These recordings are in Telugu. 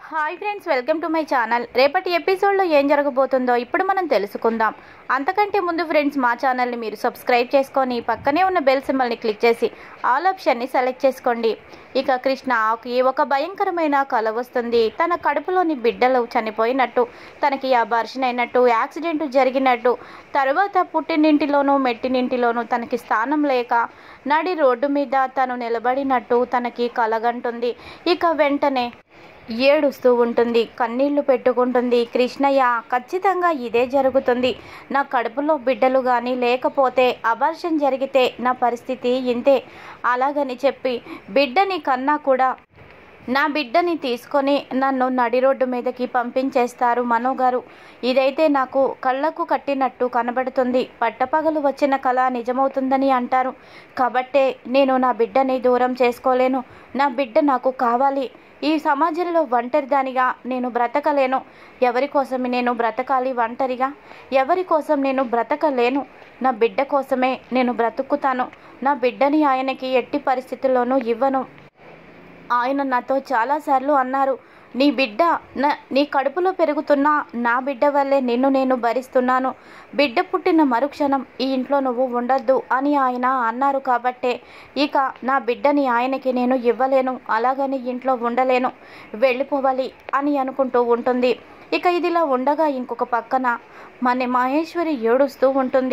hi friends welcome to my channel రేపటి ఎపిసోడ్లో ఏం జరగబోతుందో ఇప్పుడు మనం తెలుసుకుందాం అంతకంటే ముందు ఫ్రెండ్స్ మా ఛానల్ని మీరు సబ్స్క్రైబ్ చేసుకొని పక్కనే ఉన్న బెల్ సింబల్ని క్లిక్ చేసి ఆల్ ఆప్షన్ని సెలెక్ట్ చేసుకోండి ఇక కృష్ణకి ఒక భయంకరమైన కల వస్తుంది తన కడుపులోని బిడ్డలు చనిపోయినట్టు తనకి అబార్షన్ అయినట్టు యాక్సిడెంట్ జరిగినట్టు తర్వాత పుట్టినింటిలోనూ మెట్టినింటిలోనూ తనకి స్థానం లేక నడి రోడ్డు మీద తను నిలబడినట్టు తనకి కలగంటుంది ఇక వెంటనే ఏడుస్తూ ఉంటుంది కన్నీళ్లు పెట్టుకుంటుంది కృష్ణయ్య ఖచ్చితంగా ఇదే జరుగుతుంది నా కడుపులో బిడ్డలు కానీ లేకపోతే అబార్షన్ జరిగితే నా పరిస్థితి ఇంతే అలాగని చెప్పి బిడ్డని కన్నా కూడా నా బిడ్డని తీసుకొని నన్ను నడి రోడ్డు మీదకి పంపించేస్తారు మనో గారు ఇదైతే నాకు కళ్ళకు కట్టినట్టు కనబడుతుంది పట్టపగలు వచ్చిన కళ నిజమవుతుందని అంటారు కాబట్టే నేను నా బిడ్డని దూరం చేసుకోలేను నా బిడ్డ నాకు కావాలి ఈ సమాజంలో ఒంటరిదానిగా నేను బ్రతకలేను ఎవరి కోసం నేను బ్రతకాలి ఒంటరిగా ఎవరి కోసం నేను బ్రతకలేను నా బిడ్డ కోసమే నేను బ్రతుకుతాను నా బిడ్డని ఆయనకి ఎట్టి పరిస్థితుల్లోనూ ఇవ్వను ఆయన నాతో చాలాసార్లు అన్నారు నీ బిడ్డ నా నీ కడుపులో పెరుగుతున్న నా బిడ్డ వల్లే నిన్ను నేను భరిస్తున్నాను బిడ్డ పుట్టిన మరుక్షణం ఈ ఇంట్లో నువ్వు ఉండొద్దు అని ఆయన అన్నారు కాబట్టే ఇక నా బిడ్డని ఆయనకి నేను ఇవ్వలేను అలాగని ఇంట్లో ఉండలేను వెళ్ళిపోవాలి అని అనుకుంటూ ఉంటుంది ఇక ఇదిలా ఉండగా ఇంకొక పక్కన మన మహేశ్వరి ఏడుస్తూ ఉంటుంది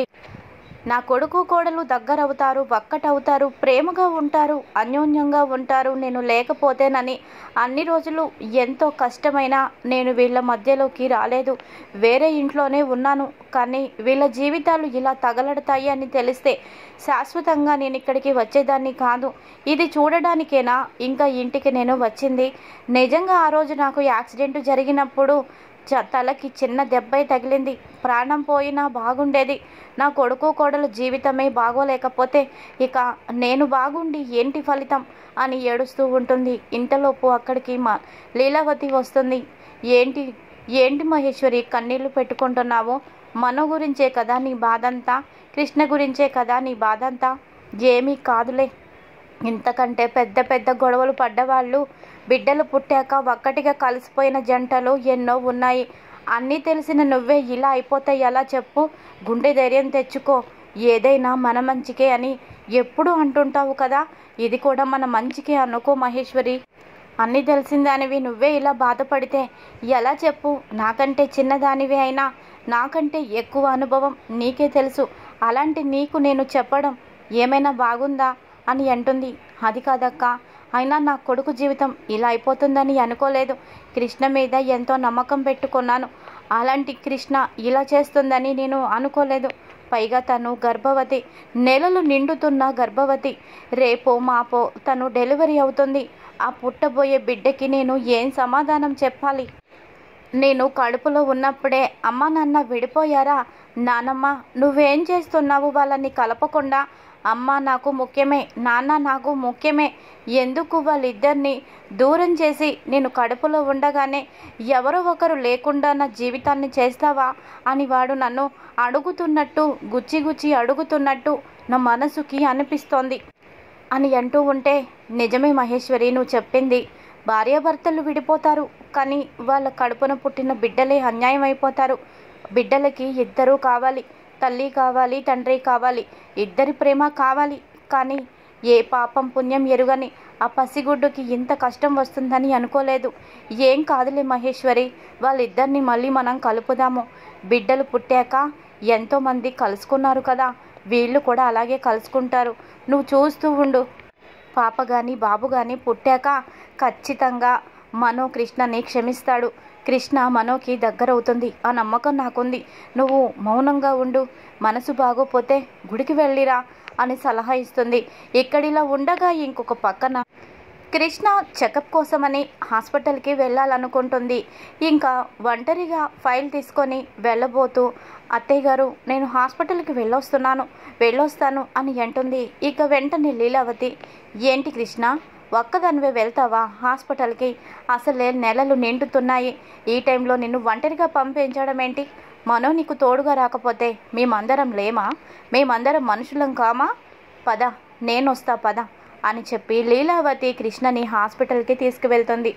నా కొడుకు కోడలు దగ్గరవుతారు ఒక్కటవుతారు ప్రేమగా ఉంటారు అన్యోన్యంగా ఉంటారు నేను లేకపోతేనని అన్ని రోజులు ఎంతో కష్టమైనా నేను వీళ్ళ మధ్యలోకి రాలేదు వేరే ఇంట్లోనే ఉన్నాను కానీ వీళ్ళ జీవితాలు ఇలా తగలడతాయి అని తెలిస్తే శాశ్వతంగా నేను ఇక్కడికి వచ్చేదాన్ని కాదు ఇది చూడడానికేనా ఇంకా ఇంటికి నేను వచ్చింది నిజంగా ఆ రోజు నాకు యాక్సిడెంట్ జరిగినప్పుడు చ తలకి చిన్న దెబ్బే తగిలింది ప్రాణం పోయినా బాగుండేది నా కొడుకు కోడలు జీవితమే బాగోలేకపోతే ఇక నేను బాగుండి ఏంటి ఫలితం అని ఏడుస్తూ ఉంటుంది ఇంతలోపు అక్కడికి మా లీలావతి వస్తుంది ఏంటి ఏంటి మహేశ్వరి కన్నీళ్లు పెట్టుకుంటున్నావు మనో గురించే కదా నీ బాధంతా కృష్ణ గురించే కదా నీ బాధంతా ఏమీ కాదులే ఇంతకంటే పెద్ద పెద్ద గొడవలు పడ్డవాళ్ళు బిడ్డలు పుట్టాక ఒక్కటిగా కలిసిపోయిన జంటలు ఎన్నో ఉన్నాయి అన్నీ తెలిసిన నువ్వే ఇలా అయిపోతే ఎలా చెప్పు గుండె ధైర్యం తెచ్చుకో ఏదైనా మన మంచికే అని ఎప్పుడు అంటుంటావు కదా ఇది కూడా మన మంచికే అనుకో మహేశ్వరి అన్నీ తెలిసిందానివి నువ్వే ఇలా బాధపడితే ఎలా చెప్పు నాకంటే చిన్నదానివి అయినా నాకంటే ఎక్కువ అనుభవం నీకే తెలుసు అలాంటి నీకు నేను చెప్పడం ఏమైనా బాగుందా అని అంటుంది అది కాదక్క అయినా నా కొడుకు జీవితం ఇలా అయిపోతుందని అనుకోలేదు కృష్ణ మీద ఎంతో నమ్మకం పెట్టుకున్నాను అలాంటి కృష్ణ ఇలా చేస్తుందని నేను అనుకోలేదు పైగా తను గర్భవతి నెలలు నిండుతున్న గర్భవతి రేపో మాపో తను డెలివరీ అవుతుంది ఆ పుట్టబోయే బిడ్డకి నేను ఏం సమాధానం చెప్పాలి నేను కడుపులో ఉన్నప్పుడే అమ్మ నాన్న విడిపోయారా నానమ్మ నువ్వేం చేస్తున్నావు వాళ్ళని కలపకుండా అమ్మ నాకు ముఖ్యమే నాన్న నాకు ముఖ్యమే ఎందుకు వాళ్ళిద్దరిని దూరం చేసి నేను కడుపులో ఉండగానే ఎవరో ఒకరు లేకుండా నా జీవితాన్ని చేస్తావా అని వాడు నన్ను అడుగుతున్నట్టు గుచ్చి గుచ్చి అడుగుతున్నట్టు నా మనసుకి అనిపిస్తోంది అని అంటూ ఉంటే నిజమే మహేశ్వరి నువ్వు చెప్పింది భార్యాభర్తలు విడిపోతారు కానీ వాళ్ళ కడుపున పుట్టిన బిడ్డలే అన్యాయం అయిపోతారు బిడ్డలకి ఇద్దరూ కావాలి తల్లి కావాలి తండ్రి కావాలి ఇద్దరి ప్రేమ కావాలి కానీ ఏ పాపం పుణ్యం ఎరుగని ఆ పసిగుడ్డుకి ఇంత కష్టం వస్తుందని అనుకోలేదు ఏం కాదులే మహేశ్వరి వాళ్ళిద్దరిని మళ్ళీ మనం కలుపుదాము బిడ్డలు పుట్టాక ఎంతోమంది కలుసుకున్నారు కదా వీళ్ళు కూడా అలాగే కలుసుకుంటారు నువ్వు చూస్తూ ఉండు పాప కానీ బాబు కానీ పుట్టాక ఖచ్చితంగా మనో కృష్ణని క్షమిస్తాడు కృష్ణ మనోకి దగ్గరవుతుంది ఆ నమ్మకం నాకుంది నువ్వు మౌనంగా ఉండు మనసు బాగోపోతే గుడికి వెళ్ళిరా అని సలహా ఇస్తుంది ఇక్కడిలా ఉండగా ఇంకొక పక్కన కృష్ణ చెకప్ కోసమని హాస్పిటల్కి వెళ్ళాలనుకుంటుంది ఇంకా ఒంటరిగా ఫైల్ తీసుకొని వెళ్ళబోతూ అత్తయ్య గారు నేను హాస్పిటల్కి వెళ్ళొస్తున్నాను వెళ్ళొస్తాను అని అంటుంది ఇక వెంటనే లీలావతి ఏంటి కృష్ణ ఒక్కదానివే వెళ్తావా హాస్పిటల్కి అసలే నెలలు నిండుతున్నాయి ఈ టైంలో నిన్ను ఒంటరిగా పంపించడం ఏంటి మనో నీకు తోడుగా రాకపోతే మేమందరం లేమా మేమందరం మనుషులం కామా పద నేనొస్తా పద అని చెప్పి లీలావతి కృష్ణని హాస్పిటల్కి తీసుకువెళ్తుంది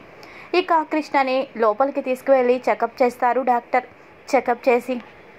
ఇక కృష్ణని లోపలికి తీసుకువెళ్ళి చెకప్ చేస్తారు డాక్టర్ చెకప్ చేసి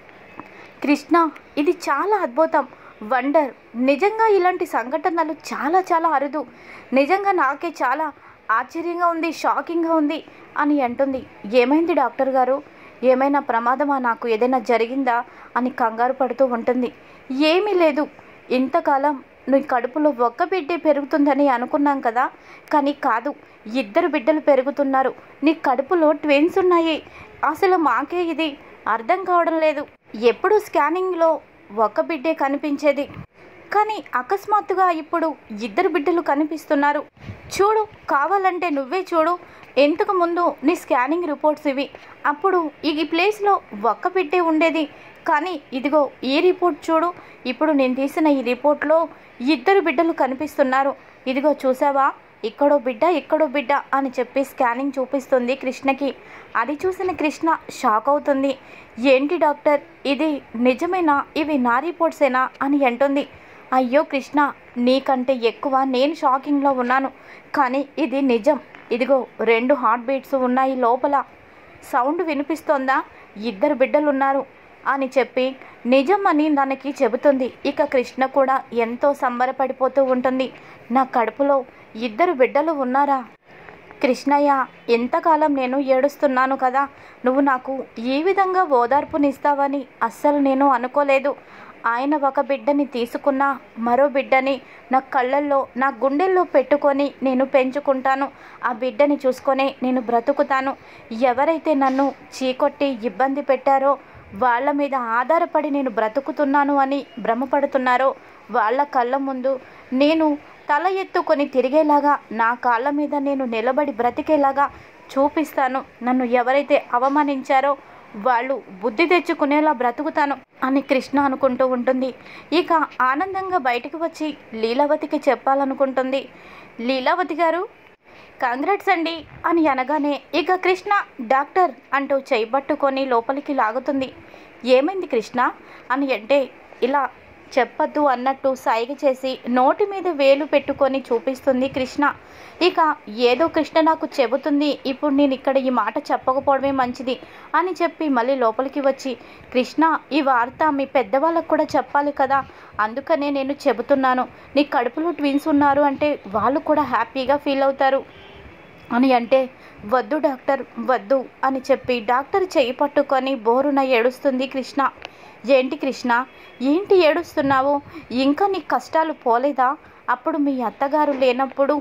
కృష్ణ ఇది చాలా అద్భుతం వండర్ నిజంగా ఇలాంటి సంఘటనలు చాలా చాలా అరుదు నిజంగా నాకే చాలా ఆశ్చర్యంగా ఉంది షాకింగ్గా ఉంది అని అంటుంది ఏమైంది డాక్టర్ గారు ఏమైనా ప్రమాదమా నాకు ఏదైనా జరిగిందా అని కంగారు పడుతూ ఉంటుంది ఏమీ లేదు ఇంతకాలం నీ కడుపులో ఒక్క బిడ్డే పెరుగుతుందని అనుకున్నాం కదా కానీ కాదు ఇద్దరు బిడ్డలు పెరుగుతున్నారు నీ కడుపులో ట్విన్స్ ఉన్నాయి అసలు మాకే ఇది అర్థం కావడం లేదు ఎప్పుడు స్కానింగ్లో ఒక బిడ్డే కనిపించేది కానీ అకస్మాత్తుగా ఇప్పుడు ఇద్దరు బిడ్డలు కనిపిస్తున్నారు చూడు కావాలంటే నువ్వే చూడు ఇంతకు ముందు నీ స్కానింగ్ రిపోర్ట్స్ ఇవి అప్పుడు ఈ ప్లేస్లో ఒక్క బిడ్డే ఉండేది కానీ ఇదిగో ఈ రిపోర్ట్ చూడు ఇప్పుడు నేను తీసిన ఈ రిపోర్ట్లో ఇద్దరు బిడ్డలు కనిపిస్తున్నారు ఇదిగో చూసావా ఇక్కడో బిడ్డ ఇక్కడో బిడ్డ అని చెప్పి స్కానింగ్ చూపిస్తుంది కృష్ణకి అది చూసిన కృష్ణ షాక్ అవుతుంది ఏంటి డాక్టర్ ఇది నిజమేనా ఇవి నా రిపోర్ట్సేనా అని అంటుంది అయ్యో కృష్ణ నీకంటే ఎక్కువ నేను షాకింగ్లో ఉన్నాను కానీ ఇది నిజం ఇదిగో రెండు హార్ట్ బీట్స్ ఉన్నాయి లోపల సౌండ్ వినిపిస్తోందా ఇద్దరు బిడ్డలు ఉన్నారు అని చెప్పి నిజం అని దానికి చెబుతుంది ఇక కృష్ణ కూడా ఎంతో సంబరపడిపోతూ ఉంటుంది నా కడుపులో ఇద్దరు బిడ్డలు ఉన్నారా కృష్ణయ్య ఎంతకాలం నేను ఏడుస్తున్నాను కదా నువ్వు నాకు ఈ విధంగా ఓదార్పునిస్తావని అస్సలు నేను అనుకోలేదు ఆయన ఒక బిడ్డని తీసుకున్న మరో బిడ్డని నా కళ్ళల్లో నా గుండెల్లో పెట్టుకొని నేను పెంచుకుంటాను ఆ బిడ్డని చూసుకొని నేను బ్రతుకుతాను ఎవరైతే నన్ను చీకొట్టి ఇబ్బంది పెట్టారో వాళ్ళ మీద ఆధారపడి నేను బ్రతుకుతున్నాను అని భ్రమపడుతున్నారో వాళ్ళ కళ్ళ ముందు నేను తల ఎత్తుకొని తిరిగేలాగా నా కాళ్ళ మీద నేను నిలబడి బ్రతికేలాగా చూపిస్తాను నన్ను ఎవరైతే అవమానించారో వాళ్ళు బుద్ధి తెచ్చుకునేలా బ్రతుకుతాను అని కృష్ణ అనుకుంటూ ఉంటుంది ఇక ఆనందంగా బయటకు వచ్చి లీలావతికి చెప్పాలనుకుంటుంది లీలావతి గారు కంగ్రాట్స్ అండి అని అనగానే ఇక కృష్ణ డాక్టర్ అంటూ చేయబట్టుకొని లోపలికి లాగుతుంది ఏమైంది కృష్ణ అని అంటే ఇలా చెప్పద్దు అన్నట్టు సైగ చేసి నోటి మీద వేలు పెట్టుకొని చూపిస్తుంది కృష్ణ ఇక ఏదో కృష్ణ నాకు చెబుతుంది ఇప్పుడు నేను ఇక్కడ ఈ మాట చెప్పకపోవడమే మంచిది అని చెప్పి మళ్ళీ లోపలికి వచ్చి కృష్ణ ఈ వార్త మీ పెద్దవాళ్ళకు కూడా చెప్పాలి కదా అందుకనే నేను చెబుతున్నాను నీ కడుపులో ట్విన్స్ ఉన్నారు అంటే వాళ్ళు కూడా హ్యాపీగా ఫీల్ అవుతారు అని అంటే వద్దు డాక్టర్ వద్దు అని చెప్పి డాక్టర్ చెయ్యి పట్టుకొని బోరున ఏడుస్తుంది కృష్ణ ఏంటి కృష్ణ ఏంటి ఏడుస్తున్నావు ఇంకా నీ కష్టాలు పోలేదా అప్పుడు మీ అత్తగారు లేనప్పుడు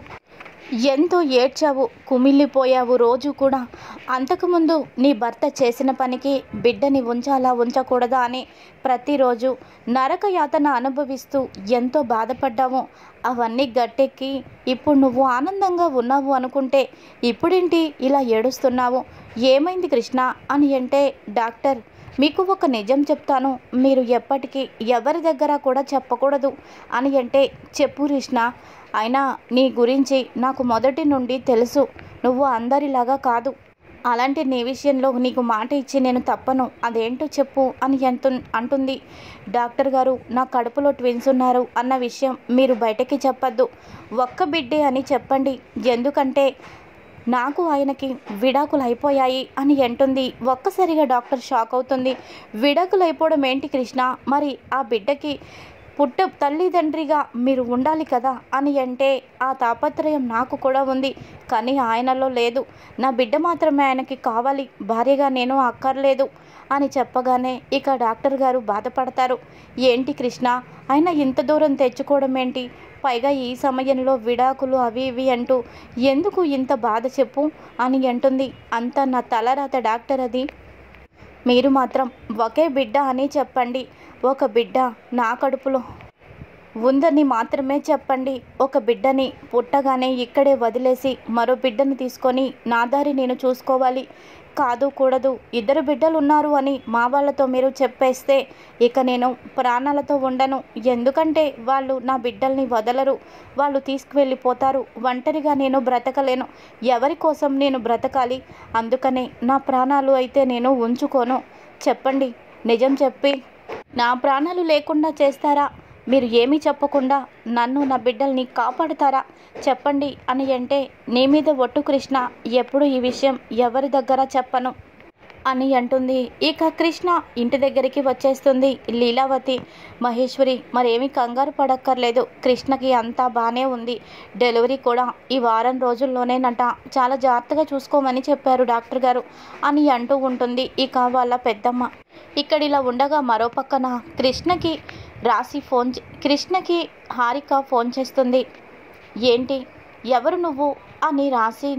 ఎంతో ఏడ్చావు కుమిలిపోయావు రోజు కూడా అంతకుముందు నీ భర్త చేసిన పనికి బిడ్డని ఉంచాలా ఉంచకూడదా అని ప్రతిరోజు నరక యాతన అనుభవిస్తూ ఎంతో బాధపడ్డావు అవన్నీ గట్టెక్కి ఇప్పుడు నువ్వు ఆనందంగా ఉన్నావు అనుకుంటే ఇప్పుడేంటి ఇలా ఏడుస్తున్నావు ఏమైంది కృష్ణ అని అంటే డాక్టర్ మీకు ఒక నిజం చెప్తాను మీరు ఎప్పటికీ ఎవరి దగ్గర కూడా చెప్పకూడదు అని అంటే చెప్పు కృష్ణ అయినా నీ గురించి నాకు మొదటి నుండి తెలుసు నువ్వు అందరిలాగా కాదు అలాంటి నీ విషయంలో నీకు మాట ఇచ్చి నేను తప్పను అదేంటో చెప్పు అని ఎంతు అంటుంది డాక్టర్ గారు నా కడుపులో ట్విన్స్ ఉన్నారు అన్న విషయం మీరు బయటకి చెప్పద్దు ఒక్క బిడ్డే అని చెప్పండి ఎందుకంటే నాకు ఆయనకి విడాకులు అయిపోయాయి అని అంటుంది ఒక్కసారిగా డాక్టర్ షాక్ అవుతుంది విడాకులు అయిపోవడం ఏంటి కృష్ణ మరి ఆ బిడ్డకి పుట్ట తల్లిదండ్రిగా మీరు ఉండాలి కదా అని అంటే ఆ తాపత్రయం నాకు కూడా ఉంది కానీ ఆయనలో లేదు నా బిడ్డ మాత్రమే ఆయనకి కావాలి భార్యగా నేను అక్కర్లేదు అని చెప్పగానే ఇక డాక్టర్ గారు బాధపడతారు ఏంటి కృష్ణ ఆయన ఇంత దూరం తెచ్చుకోవడం ఏంటి పైగా ఈ సమయంలో విడాకులు అవి ఇవి అంటూ ఎందుకు ఇంత బాధ చెప్పు అని అంటుంది అంతా నా తలరాత డాక్టర్ అది మీరు మాత్రం ఒకే బిడ్డ అని చెప్పండి ఒక బిడ్డ నా కడుపులో ఉందని మాత్రమే చెప్పండి ఒక బిడ్డని పుట్టగానే ఇక్కడే వదిలేసి మరో బిడ్డను తీసుకొని నా దారి నేను చూసుకోవాలి కాదు కూడదు ఇద్దరు బిడ్డలు ఉన్నారు అని మా వాళ్ళతో మీరు చెప్పేస్తే ఇక నేను ప్రాణాలతో ఉండను ఎందుకంటే వాళ్ళు నా బిడ్డల్ని వదలరు వాళ్ళు తీసుకువెళ్ళిపోతారు ఒంటరిగా నేను బ్రతకలేను ఎవరి కోసం నేను బ్రతకాలి అందుకనే నా ప్రాణాలు అయితే నేను ఉంచుకోను చెప్పండి నిజం చెప్పి నా ప్రాణాలు లేకుండా చేస్తారా మీరు ఏమీ చెప్పకుండా నన్ను నా బిడ్డల్ని కాపాడుతారా చెప్పండి అని అంటే నీ మీద ఒట్టు కృష్ణ ఎప్పుడు ఈ విషయం ఎవరి దగ్గర చెప్పను అని అంటుంది ఇక కృష్ణ ఇంటి దగ్గరికి వచ్చేస్తుంది లీలావతి మహేశ్వరి మరేమీ కంగారు పడక్కర్లేదు కృష్ణకి అంతా బాగానే ఉంది డెలివరీ కూడా ఈ వారం రోజుల్లోనేనట చాలా జాగ్రత్తగా చూసుకోమని చెప్పారు డాక్టర్ గారు అని అంటూ ఉంటుంది ఇక వాళ్ళ పెద్దమ్మ ఇక్కడ ఇలా ఉండగా మరో పక్కన కృష్ణకి రాసి ఫోన్ చే- కృష్ణకి హారిక ఫోన్ చేస్తుంది ఏంటి ఎవరు నువ్వు అని రాసి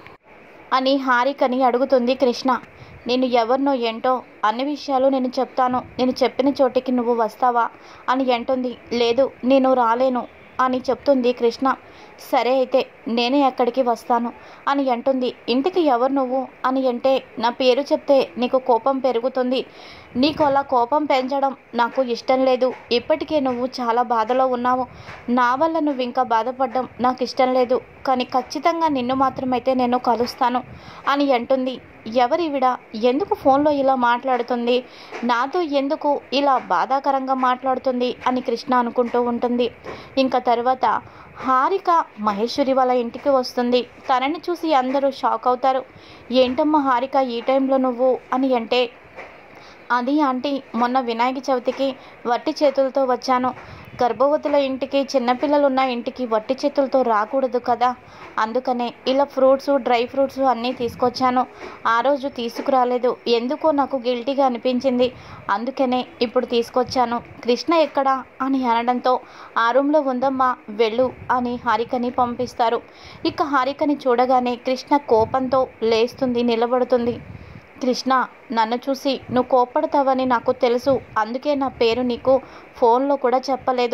అని హారికని అడుగుతుంది కృష్ణ నేను ఎవరినో ఏంటో అన్ని విషయాలు నేను చెప్తాను నేను చెప్పిన చోటికి నువ్వు వస్తావా అని అంటుంది లేదు నేను రాలేను అని చెప్తుంది కృష్ణ సరే అయితే నేనే అక్కడికి వస్తాను అని అంటుంది ఇంటికి ఎవరు నువ్వు అని అంటే నా పేరు చెప్తే నీకు కోపం పెరుగుతుంది నీకు అలా కోపం పెంచడం నాకు ఇష్టం లేదు ఇప్పటికే నువ్వు చాలా బాధలో ఉన్నావు నా వల్ల నువ్వు ఇంకా బాధపడడం నాకు ఇష్టం లేదు కానీ ఖచ్చితంగా నిన్ను మాత్రమైతే నేను కలుస్తాను అని అంటుంది ఎవరివిడ ఎందుకు ఫోన్లో ఇలా మాట్లాడుతుంది నాతో ఎందుకు ఇలా బాధాకరంగా మాట్లాడుతుంది అని కృష్ణ అనుకుంటూ ఉంటుంది ఇంకా తర్వాత హారిక మహేశ్వరి వాళ్ళ ఇంటికి వస్తుంది తనని చూసి అందరూ షాక్ అవుతారు ఏంటమ్మా హారిక ఈ టైంలో నువ్వు అని అంటే అది ఆంటీ మొన్న వినాయక చవితికి వట్టి చేతులతో వచ్చాను గర్భవతుల ఇంటికి చిన్నపిల్లలు ఉన్న ఇంటికి వట్టి చేతులతో రాకూడదు కదా అందుకనే ఇలా ఫ్రూట్స్ డ్రై ఫ్రూట్స్ అన్నీ తీసుకొచ్చాను ఆ రోజు తీసుకురాలేదు ఎందుకో నాకు గిల్టీగా అనిపించింది అందుకనే ఇప్పుడు తీసుకొచ్చాను కృష్ణ ఎక్కడా అని అనడంతో ఆ రూమ్లో ఉందమ్మా వెళ్ళు అని హారికని పంపిస్తారు ఇక హారికని చూడగానే కృష్ణ కోపంతో లేస్తుంది నిలబడుతుంది కృష్ణ నన్ను చూసి నువ్వు కోపడతావని నాకు తెలుసు అందుకే నా పేరు నీకు ఫోన్లో కూడా చెప్పలేదు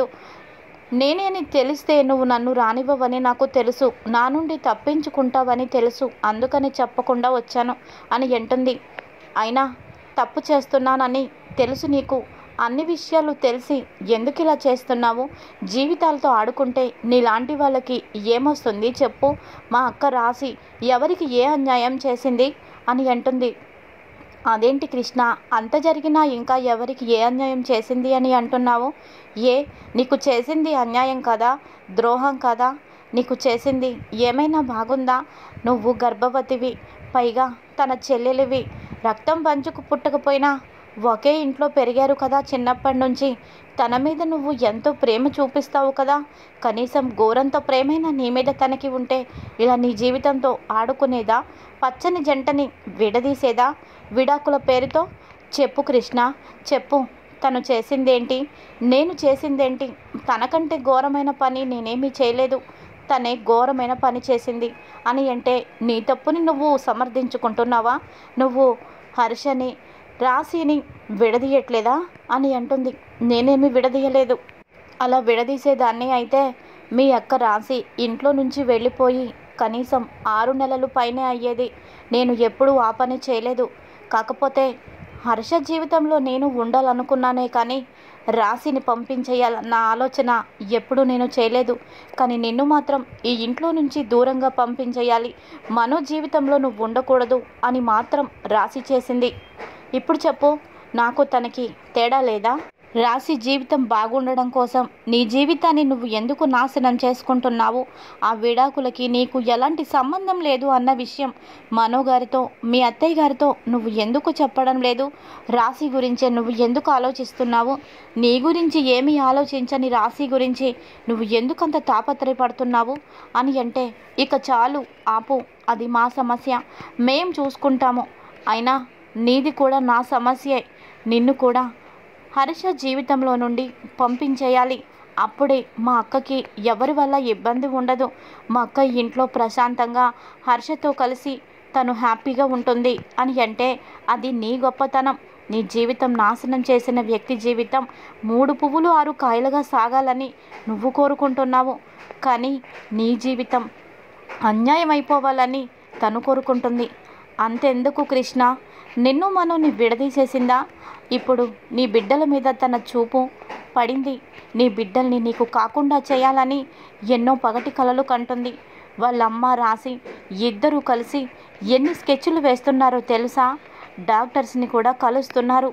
నేనే అని తెలిస్తే నువ్వు నన్ను రానివ్వవని నాకు తెలుసు నా నుండి తప్పించుకుంటావని తెలుసు అందుకని చెప్పకుండా వచ్చాను అని అంటుంది అయినా తప్పు చేస్తున్నానని తెలుసు నీకు అన్ని విషయాలు తెలిసి ఎందుకు ఇలా చేస్తున్నావు జీవితాలతో ఆడుకుంటే నీలాంటి వాళ్ళకి ఏమొస్తుంది చెప్పు మా అక్క రాసి ఎవరికి ఏ అన్యాయం చేసింది అని అంటుంది అదేంటి కృష్ణ అంత జరిగినా ఇంకా ఎవరికి ఏ అన్యాయం చేసింది అని అంటున్నావు ఏ నీకు చేసింది అన్యాయం కదా ద్రోహం కదా నీకు చేసింది ఏమైనా బాగుందా నువ్వు గర్భవతివి పైగా తన చెల్లెలివి రక్తం పంచుకు పుట్టకపోయినా ఒకే ఇంట్లో పెరిగారు కదా చిన్నప్పటి నుంచి తన మీద నువ్వు ఎంతో ప్రేమ చూపిస్తావు కదా కనీసం ఘోరంత ప్రేమైనా నీ మీద తనకి ఉంటే ఇలా నీ జీవితంతో ఆడుకునేదా పచ్చని జంటని విడదీసేదా విడాకుల పేరుతో చెప్పు కృష్ణ చెప్పు తను చేసిందేంటి నేను చేసిందేంటి తనకంటే ఘోరమైన పని నేనేమీ చేయలేదు తనే ఘోరమైన పని చేసింది అని అంటే నీ తప్పుని నువ్వు సమర్థించుకుంటున్నావా నువ్వు హర్షని రాశిని విడదీయట్లేదా అని అంటుంది నేనేమి విడదీయలేదు అలా విడదీసేదాన్ని అయితే మీ అక్క రాసి ఇంట్లో నుంచి వెళ్ళిపోయి కనీసం ఆరు నెలలు పైనే అయ్యేది నేను ఎప్పుడూ ఆ పని చేయలేదు కాకపోతే హర్ష జీవితంలో నేను ఉండాలనుకున్నానే కానీ రాశిని పంపించేయాలన్న ఆలోచన ఎప్పుడు నేను చేయలేదు కానీ నిన్ను మాత్రం ఈ ఇంట్లో నుంచి దూరంగా పంపించేయాలి మనో జీవితంలో నువ్వు ఉండకూడదు అని మాత్రం రాశి చేసింది ఇప్పుడు చెప్పు నాకు తనకి తేడా లేదా రాశి జీవితం బాగుండడం కోసం నీ జీవితాన్ని నువ్వు ఎందుకు నాశనం చేసుకుంటున్నావు ఆ విడాకులకి నీకు ఎలాంటి సంబంధం లేదు అన్న విషయం మనో గారితో మీ అత్తయ్య గారితో నువ్వు ఎందుకు చెప్పడం లేదు రాశి గురించే నువ్వు ఎందుకు ఆలోచిస్తున్నావు నీ గురించి ఏమీ ఆలోచించని రాశి గురించి నువ్వు ఎందుకంత తాపత్రయపడుతున్నావు అని అంటే ఇక చాలు ఆపు అది మా సమస్య మేం చూసుకుంటాము అయినా నీది కూడా నా సమస్యే నిన్ను కూడా హర్ష జీవితంలో నుండి పంపించేయాలి అప్పుడే మా అక్కకి ఎవరి వల్ల ఇబ్బంది ఉండదు మా అక్క ఇంట్లో ప్రశాంతంగా హర్షతో కలిసి తను హ్యాపీగా ఉంటుంది అని అంటే అది నీ గొప్పతనం నీ జీవితం నాశనం చేసిన వ్యక్తి జీవితం మూడు పువ్వులు ఆరు కాయలుగా సాగాలని నువ్వు కోరుకుంటున్నావు కానీ నీ జీవితం అన్యాయం అయిపోవాలని తను కోరుకుంటుంది అంతెందుకు కృష్ణ నిన్ను మనని విడదీసేసిందా ఇప్పుడు నీ బిడ్డల మీద తన చూపు పడింది నీ బిడ్డల్ని నీకు కాకుండా చేయాలని ఎన్నో పగటి కలలు కంటుంది వాళ్ళమ్మ రాసి ఇద్దరూ కలిసి ఎన్ని స్కెచ్లు వేస్తున్నారో తెలుసా డాక్టర్స్ని కూడా కలుస్తున్నారు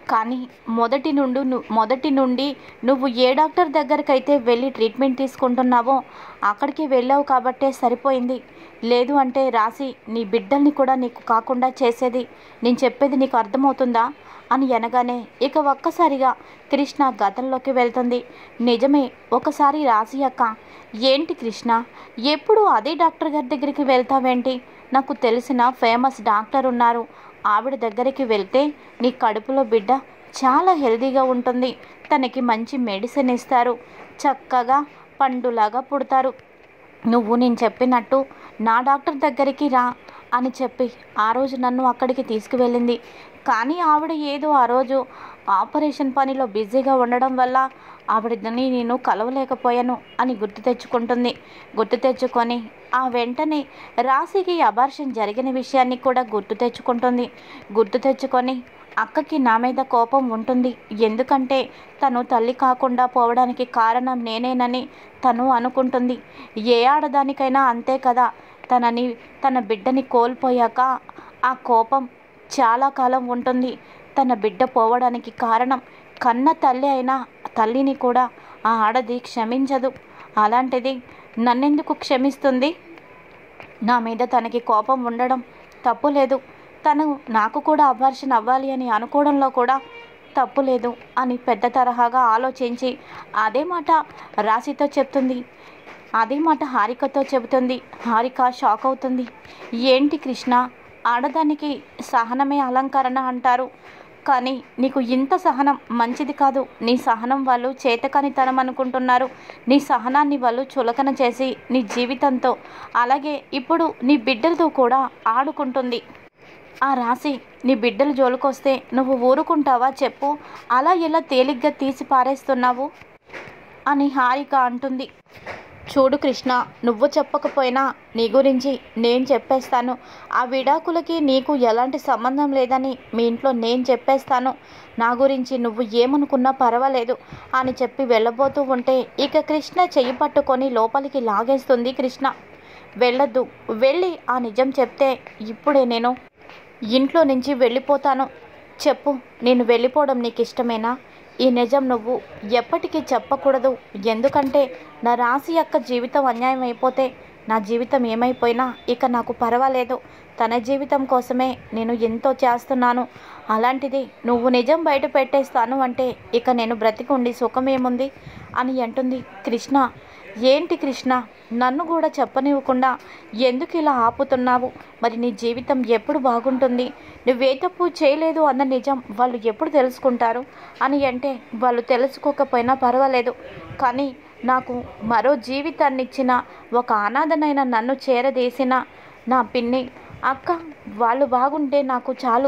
కానీ మొదటి నుండి ను- మొదటి నుండి నువ్వు ఏ డాక్టర్ దగ్గరకైతే వెళ్ళి ట్రీట్మెంట్ తీసుకుంటున్నావో అక్కడికి వెళ్ళావు కాబట్టే సరిపోయింది లేదు అంటే రాసి నీ బిడ్డల్ని కూడా నీకు కాకుండా చేసేది నేను చెప్పేది నీకు అర్థమవుతుందా అని అనగానే ఇక ఒక్కసారిగా కృష్ణ గతంలోకి వెళ్తుంది నిజమే ఒకసారి రాసి అక్క ఏంటి కృష్ణ ఎప్పుడు అదే డాక్టర్ గారి దగ్గరికి వెళ్తావేంటి నాకు తెలిసిన ఫేమస్ డాక్టర్ ఉన్నారు ఆవిడ దగ్గరికి వెళ్తే నీ కడుపులో బిడ్డ చాలా హెల్తీగా ఉంటుంది తనకి మంచి మెడిసిన్ ఇస్తారు చక్కగా పండులాగా పుడతారు నువ్వు నేను చెప్పినట్టు నా డాక్టర్ దగ్గరికి రా అని చెప్పి ఆ రోజు నన్ను అక్కడికి తీసుకువెళ్ళింది కానీ ఆవిడ ఏదో ఆ రోజు ఆపరేషన్ పనిలో బిజీగా ఉండడం వల్ల ఆవిడని నేను కలవలేకపోయాను అని గుర్తు తెచ్చుకుంటుంది గుర్తు తెచ్చుకొని ఆ వెంటనే రాశికి అబార్షన్ జరిగిన విషయాన్ని కూడా గుర్తు తెచ్చుకుంటుంది గుర్తు తెచ్చుకొని అక్కకి నా మీద కోపం ఉంటుంది ఎందుకంటే తను తల్లి కాకుండా పోవడానికి కారణం నేనేనని తను అనుకుంటుంది ఏ ఆడదానికైనా అంతే కదా తనని తన బిడ్డని కోల్పోయాక ఆ కోపం చాలా కాలం ఉంటుంది తన బిడ్డ పోవడానికి కారణం కన్న తల్లి అయినా తల్లిని కూడా ఆ ఆడది క్షమించదు అలాంటిది నన్నెందుకు క్షమిస్తుంది నా మీద తనకి కోపం ఉండడం తప్పు లేదు తను నాకు కూడా అబార్షన్ అవ్వాలి అని అనుకోవడంలో కూడా తప్పు లేదు అని పెద్ద తరహాగా ఆలోచించి అదే మాట రాశితో చెప్తుంది అదే మాట హారికతో చెబుతుంది హారిక షాక్ అవుతుంది ఏంటి కృష్ణ ఆడదానికి సహనమే అలంకరణ అంటారు కానీ నీకు ఇంత సహనం మంచిది కాదు నీ సహనం వాళ్ళు చేతకానితనం అనుకుంటున్నారు నీ సహనాన్ని వాళ్ళు చులకన చేసి నీ జీవితంతో అలాగే ఇప్పుడు నీ బిడ్డలతో కూడా ఆడుకుంటుంది ఆ రాసి నీ బిడ్డల జోలికొస్తే నువ్వు ఊరుకుంటావా చెప్పు అలా ఎలా తేలిగ్గా తీసి పారేస్తున్నావు అని హారిక అంటుంది చూడు కృష్ణ నువ్వు చెప్పకపోయినా నీ గురించి నేను చెప్పేస్తాను ఆ విడాకులకి నీకు ఎలాంటి సంబంధం లేదని మీ ఇంట్లో నేను చెప్పేస్తాను నా గురించి నువ్వు ఏమనుకున్నా పర్వాలేదు అని చెప్పి వెళ్ళబోతూ ఉంటే ఇక కృష్ణ చెయ్యి పట్టుకొని లోపలికి లాగేస్తుంది కృష్ణ వెళ్ళొద్దు వెళ్ళి ఆ నిజం చెప్తే ఇప్పుడే నేను ఇంట్లో నుంచి వెళ్ళిపోతాను చెప్పు నేను వెళ్ళిపోవడం నీకు ఇష్టమేనా ఈ నిజం నువ్వు ఎప్పటికీ చెప్పకూడదు ఎందుకంటే నా రాశి యొక్క జీవితం అన్యాయం అయిపోతే నా జీవితం ఏమైపోయినా ఇక నాకు పర్వాలేదు తన జీవితం కోసమే నేను ఎంతో చేస్తున్నాను అలాంటిది నువ్వు నిజం బయట పెట్టేస్తాను అంటే ఇక నేను బ్రతికి ఉండి సుఖమేముంది అని అంటుంది కృష్ణ ఏంటి కృష్ణ నన్ను కూడా చెప్పనివ్వకుండా ఎందుకు ఇలా ఆపుతున్నావు మరి నీ జీవితం ఎప్పుడు బాగుంటుంది నువ్వే తప్పు చేయలేదు అన్న నిజం వాళ్ళు ఎప్పుడు తెలుసుకుంటారు అని అంటే వాళ్ళు తెలుసుకోకపోయినా పర్వాలేదు కానీ నాకు మరో జీవితాన్ని ఇచ్చిన ఒక అనాథనైన నన్ను చేరదీసిన నా పిన్ని అక్క వాళ్ళు బాగుంటే నాకు చాలు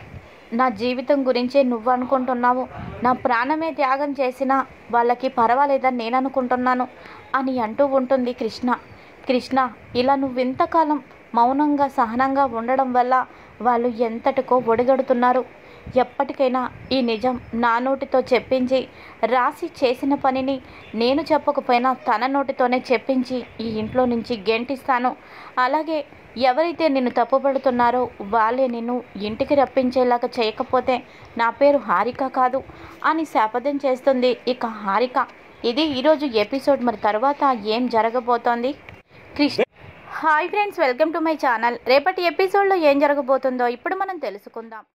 నా జీవితం గురించే నువ్వు అనుకుంటున్నావు నా ప్రాణమే త్యాగం చేసినా వాళ్ళకి పర్వాలేదని నేను అనుకుంటున్నాను అని అంటూ ఉంటుంది కృష్ణ కృష్ణ ఇలా నువ్వు ఇంతకాలం మౌనంగా సహనంగా ఉండడం వల్ల వాళ్ళు ఎంతటికో ఒడిగడుతున్నారు ఎప్పటికైనా ఈ నిజం నా నోటితో చెప్పించి రాసి చేసిన పనిని నేను చెప్పకపోయినా తన నోటితోనే చెప్పించి ఈ ఇంట్లో నుంచి గెంటిస్తాను అలాగే ఎవరైతే నిన్ను తప్పుపడుతున్నారో వాళ్ళే నిన్ను ఇంటికి రప్పించేలాగా చేయకపోతే నా పేరు హారిక కాదు అని శాపథం చేస్తుంది ఇక హారిక ఇది ఈరోజు ఎపిసోడ్ మరి తర్వాత ఏం జరగబోతోంది Krishna hi friends welcome to my channel రేపటి ఎపిసోడ్లో ఏం జరగబోతుందో ఇప్పుడు మనం తెలుసుకుందాం